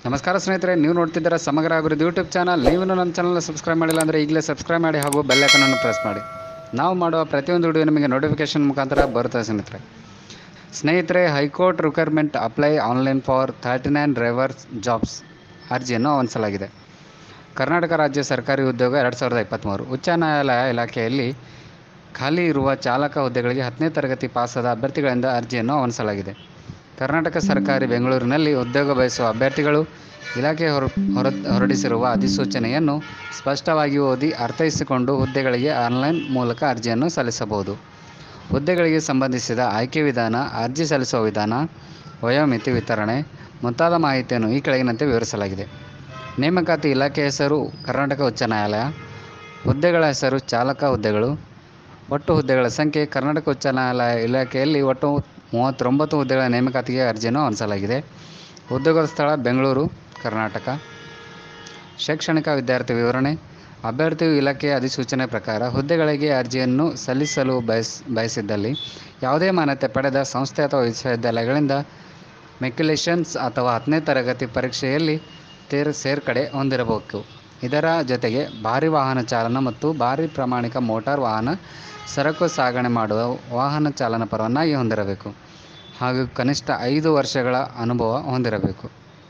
ನಮಸ್ಕಾರ ಸ್ನೇಹಿತರೆ ನೀವು ನೋಡ್ತಿದ್ದೀರಾ ಸಮಗ್ರ ಅಭಿವೃದ್ಧಿ ಯೂಟ್ಯೂಬ್ ಚಾನಲ್ ನೀವು ನನ್ನ ಚಾನಲ್ನ ಸಬ್ಸ್ಕ್ರೈಬ್ ಮಾಡಿಲ್ಲ ಅಂದರೆ ಈಗಲೇ ಸಬ್ಸ್ಕ್ರೈಬ್ ಮಾಡಿ ಹಾಗೂ ಬೆಲ್ ಐಕನನ್ನು ಪ್ರೆಸ್ ಮಾಡಿ ನಾವು ಮಾಡುವ ಪ್ರತಿಯೊಂದು ವಿಡಿಯೋ ನಿಮಗೆ ನೋಟಿಫಿಕೇಶನ್ ಮುಖಾಂತರ ಬರುತ್ತೆ ಸ್ನೇಹಿತರೆ ಸ್ನೇಹಿತರೆ high court requirement apply online for thirty nine drivers jobs ಅರ್ಜಿಯನ್ನು ಆಹ್ವಾನಿಸಲಾಗಿದೆ ಕರ್ನಾಟಕ ರಾಜ್ಯ ಸರ್ಕಾರಿ ಉದ್ಯೋಗ ಎರಡು ಸಾವಿರದ ಇಪ್ಪತ್ತ್ಮೂರು ಉಚ್ಚ ನ್ಯಾಯಾಲಯ ಇಲಾಖೆಯಲ್ಲಿ ಖಾಲಿ ಇರುವ ಚಾಲಕ ಹುದ್ದೆಗಳಿಗೆ ಹತ್ತನೇ ತರಗತಿ ಪಾಸಾದ ಅಭ್ಯರ್ಥಿಗಳಿಂದ ಅರ್ಜಿಯನ್ನು ಆಹ್ವಾನಿಸಲಾಗಿದೆ ಕರ್ನಾಟಕ ಸರ್ಕಾರಿ ಬೆಂಗಳೂರಿನಲ್ಲಿ ಉದ್ಯೋಗ ಬಯಸುವ ಅಭ್ಯರ್ಥಿಗಳು ಇಲಾಖೆ ಹೊರ ಹೊರ ಹೊರಡಿಸಿರುವ ಅಧಿಸೂಚನೆಯನ್ನು ಸ್ಪಷ್ಟವಾಗಿ ಓದಿ ಅರ್ಥೈಸಿಕೊಂಡು ಹುದ್ದೆಗಳಿಗೆ ಆನ್ಲೈನ್ ಮೂಲಕ ಅರ್ಜಿಯನ್ನು ಸಲ್ಲಿಸಬಹುದು ಹುದ್ದೆಗಳಿಗೆ ಸಂಬಂಧಿಸಿದ ಆಯ್ಕೆ ವಿಧಾನ ಅರ್ಜಿ ಸಲ್ಲಿಸುವ ವಿಧಾನ ವಯೋಮಿತಿ ವಿತರಣೆ ಮುಂತಾದ ಮಾಹಿತಿಯನ್ನು ಈ ಕೆಳಗಿನಂತೆ ವಿವರಿಸಲಾಗಿದೆ ನೇಮಕಾತಿ ಇಲಾಖೆ ಹೆಸರು ಕರ್ನಾಟಕ ಉಚ್ಚ ನ್ಯಾಯಾಲಯ ಹುದ್ದೆಗಳ ಹೆಸರು ಚಾಲಕ ಹುದ್ದೆಗಳು ಒಟ್ಟು ಹುದ್ದೆಗಳ ಸಂಖ್ಯೆ ಕರ್ನಾಟಕ ಉಚ್ಚ ನ್ಯಾಯಾಲಯ ಇಲಾಖೆಯಲ್ಲಿ ಒಟ್ಟು ಮೂವತ್ತೊಂಬತ್ತು ಹುದ್ದೆಗಳ ನೇಮಕಾತಿಗೆ ಅರ್ಜಿಯನ್ನು ಆಹ್ವಾನಿಸಲಾಗಿದೆ ಉದ್ಯೋಗದ ಸ್ಥಳ ಬೆಂಗಳೂರು ಕರ್ನಾಟಕ ಶೈಕ್ಷಣಿಕ ವಿದ್ಯಾರ್ಥಿ ವಿವರಣೆ ಅಭ್ಯರ್ಥಿಯು ಇಲಾಖೆಯ ಅಧಿಸೂಚನೆ ಪ್ರಕಾರ ಹುದ್ದೆಗಳಿಗೆ ಅರ್ಜಿಯನ್ನು ಸಲ್ಲಿಸಲು ಬಯಸ್ ಬಯಸಿದ್ದಲ್ಲಿ ಯಾವುದೇ ಮಾನ್ಯತೆ ಪಡೆದ ಸಂಸ್ಥೆ ಅಥವಾ ವಿಶ್ವವಿದ್ಯಾಲಯಗಳಿಂದ ಮೆಕ್ಯುಲೇಷನ್ಸ್ ಅಥವಾ ಹತ್ತನೇ ತರಗತಿ ಪರೀಕ್ಷೆಯಲ್ಲಿ ತೇರ್ ಸೇರ್ಪಡೆ ಹೊಂದಿರಬೇಕು ಇದರ ಜೊತೆಗೆ ಭಾರಿ ವಾಹನ ಚಾಲನ ಮತ್ತು ಭಾರಿ ಪ್ರಾಮಾಣಿಕ ಮೋಟಾರ್ ವಾಹನ ಸರಕು ಸಾಗಣೆ ಮಾಡುವ ವಾಹನ ಚಾಲನ ಪರವಾನಗಿ ಹೊಂದಿರಬೇಕು ಹಾಗೂ ಕನಿಷ್ಠ ಐದು ವರ್ಷಗಳ ಅನುಭವ ಹೊಂದಿರಬೇಕು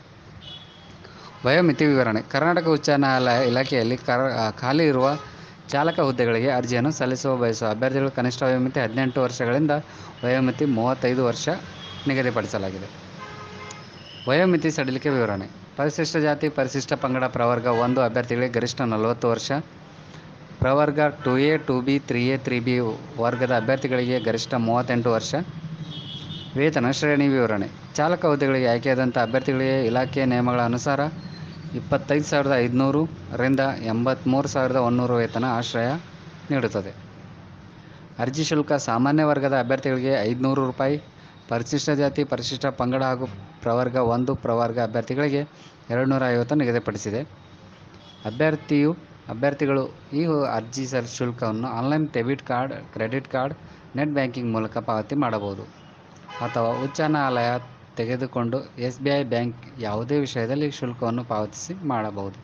ವಯೋಮಿತಿ ವಿವರಣೆ ಕರ್ನಾಟಕ ಉಚ್ಚ ನ್ಯಾಯಾಲಯ ಇಲಾಖೆಯಲ್ಲಿ ಕರ ಖಾಲಿ ಇರುವ ಚಾಲಕ ಹುದ್ದೆಗಳಿಗೆ ಅರ್ಜಿಯನ್ನು ಸಲ್ಲಿಸುವ ಬಯಸುವ ಅಭ್ಯರ್ಥಿಗಳು ಕನಿಷ್ಠ ವಯೋಮಿತಿ ಹದಿನೆಂಟು ವರ್ಷಗಳಿಂದ ವಯೋಮಿತಿ ಮೂವತ್ತೈದು ವರ್ಷ ನಿಗದಿಪಡಿಸಲಾಗಿದೆ ವಯೋಮಿತಿ ಸಡಿಲಿಕೆ ವಿವರಣೆ ಪರಿಶಿಷ್ಟ ಜಾತಿ ಪರಿಶಿಷ್ಟ ಪಂಗಡ ಪ್ರವರ್ಗ ಒಂದು ಅಭ್ಯರ್ಥಿಗಳಿಗೆ ಗರಿಷ್ಠ ನಲವತ್ತು ವರ್ಷ ಪ್ರವರ್ಗ two A two B three A three B ವರ್ಗದ ಅಭ್ಯರ್ಥಿಗಳಿಗೆ ಗರಿಷ್ಠ ಮೂವತ್ತೆಂಟು ವರ್ಷ ವೇತನ ಶ್ರೇಣಿ ವಿವರಣೆ ಚಾಲಕ ಹುದ್ದೆಗಳಿಗೆ ಆಯ್ಕೆಯಾದಂಥ ಅಭ್ಯರ್ಥಿಗಳಿಗೆ ಇಲಾಖೆಯ ನಿಯಮಗಳ ಅನುಸಾರ ಇಪ್ಪತ್ತೈದು ಸಾವಿರದ ಐದುನೂರರಿಂದ ಎಂಬತ್ತ್ಮೂರು ಸಾವಿರದ ಒಂದುನೂರು ವೇತನ ಆಶ್ರಯ ನೀಡುತ್ತದೆ ಅರ್ಜಿ ಶುಲ್ಕ ಸಾಮಾನ್ಯ ವರ್ಗದ ಅಭ್ಯರ್ಥಿಗಳಿಗೆ ಐದುನೂರು ರೂಪಾಯಿ ಪರಿಶಿಷ್ಟ ಜಾತಿ ಪರಿಶಿಷ್ಟ ಪಂಗಡ ಹಾಗೂ ಪ್ರವರ್ಗ ಒಂದು ಪ್ರವರ್ಗ ಅಭ್ಯರ್ಥಿಗಳಿಗೆ ಎರಡು ನೂರ ಐವತ್ತು ನಿಗದಿಪಡಿಸಿದೆ ಅಭ್ಯರ್ಥಿಯು ಅಭ್ಯರ್ಥಿಗಳು ಈ ಅರ್ಜಿ ಸಲ್ ಶುಲ್ಕವನ್ನು online debit card credit card net banking ಮೂಲಕ ಪಾವತಿ ಮಾಡಬಹುದು ಅಥವಾ ಉಚ್ಚ ನ್ಯಾಯಾಲಯ ತೆಗೆದುಕೊಂಡು ಎಸ್ ಬಿ ಐ ಬ್ಯಾಂಕ್ ಯಾವುದೇ ವಿಷಯದಲ್ಲಿ ಶುಲ್ಕವನ್ನು ಪಾವತಿಸಿ ಮಾಡಬಹುದು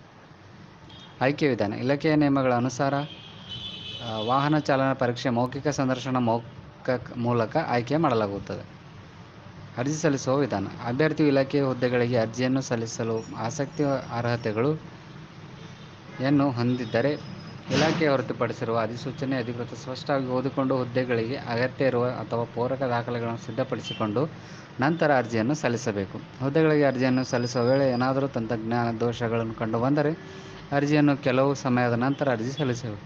ಆಯ್ಕೆ ವಿಧಾನ ಇಲಾಖೆಯ ನಿಯಮಗಳ ಅನುಸಾರ ಆ, ವಾಹನ ಚಾಲನಾ ಪರೀಕ್ಷೆ ಮೌಖಿಕ ಸಂದರ್ಶನ ಮೌಖಿಕ ಮೂಲಕ ಆಯ್ಕೆ ಮಾಡಲಾಗುತ್ತದೆ ಅರ್ಜಿ ಸಲ್ಲಿಸುವ ವಿಧಾನ ಅಭ್ಯರ್ಥಿಯು ಇಲಾಖೆಯ ಹುದ್ದೆಗಳಿಗೆ ಅರ್ಜಿಯನ್ನು ಸಲ್ಲಿಸಲು ಆಸಕ್ತಿ ಅರ್ಹತೆಗಳು ಯನ್ನು ಹೊಂದಿದ್ದರೆ ಇಲಾಖೆ ಹೊರತುಪಡಿಸಿರುವ ಅಧಿಸೂಚನೆ ಅಧಿಕೃತ ಸ್ಪಷ್ಟವಾಗಿ ಓದಿಕೊಂಡು ಹುದ್ದೆಗಳಿಗೆ ಅಗತ್ಯ ಇರುವ ಅಥವಾ ಪೂರಕ ದಾಖಲೆಗಳನ್ನು ಸಿದ್ಧಪಡಿಸಿಕೊಂಡು ನಂತರ ಅರ್ಜಿಯನ್ನು ಸಲ್ಲಿಸಬೇಕು ಹುದ್ದೆಗಳಿಗೆ ಅರ್ಜಿಯನ್ನು ಸಲ್ಲಿಸುವ ವೇಳೆ ಏನಾದರೂ ತಂತ್ರಜ್ಞಾನ ದೋಷಗಳನ್ನು ಕಂಡುಬಂದರೆ ಅರ್ಜಿಯನ್ನು ಕೆಲವು ಸಮಯದ ನಂತರ ಅರ್ಜಿ ಸಲ್ಲಿಸಬೇಕು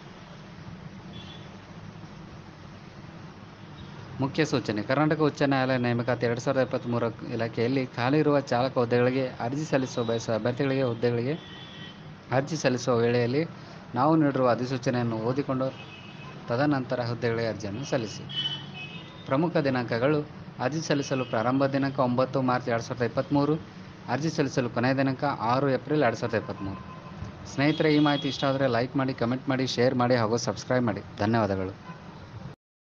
ಮುಖ್ಯ ಸೂಚನೆ ಕರ್ನಾಟಕ ಉಚ್ಚ ನ್ಯಾಯಾಲಯ ನೇಮಕಾತಿ ಎರಡು ಸಾವಿರದ ಇಪ್ಪತ್ತ್ಮೂರ ಇಲಾಖೆಯಲ್ಲಿ ಖಾಲಿ ಇರುವ ಚಾಲಕ ಹುದ್ದೆಗಳಿಗೆ ಅರ್ಜಿ ಸಲ್ಲಿಸುವ ಬಯಸುವ ಅಭ್ಯರ್ಥಿಗಳಿಗೆ ಹುದ್ದೆಗಳಿಗೆ ಅರ್ಜಿ ಸಲ್ಲಿಸುವ ವೇಳೆಯಲ್ಲಿ ನಾವು ನೀಡಿರುವ ಅಧಿಸೂಚನೆಯನ್ನು ಓದಿಕೊಂಡು ತದನಂತರ ಹುದ್ದೆಗಳಿಗೆ ಅರ್ಜಿಯನ್ನು ಸಲ್ಲಿಸಿ ಪ್ರಮುಖ ದಿನಾಂಕಗಳು ಅರ್ಜಿ ಸಲ್ಲಿಸಲು ಪ್ರಾರಂಭ ದಿನಾಂಕ ಒಂಬತ್ತು ಮಾರ್ಚ್ ಎರಡು ಸಾವಿರದ ಇಪ್ಪತ್ತ್ಮೂರು ಅರ್ಜಿ ಸಲ್ಲಿಸಲು ಕೊನೆಯ ದಿನಾಂಕ ಆರು ಏಪ್ರಿಲ್ ಎರಡು ಸಾವಿರದ ಇಪ್ಪತ್ತ್ಮೂರು ಸ್ನೇಹಿತರೆ ಈ ಮಾಹಿತಿ ಇಷ್ಟ ಆದರೆ ಲೈಕ್ ಮಾಡಿ ಕಮೆಂಟ್ ಮಾಡಿ ಶೇರ್ ಮಾಡಿ ಹಾಗೂ ಸಬ್ಸ್ಕ್ರೈಬ್ ಮಾಡಿ ಧನ್ಯವಾದಗಳು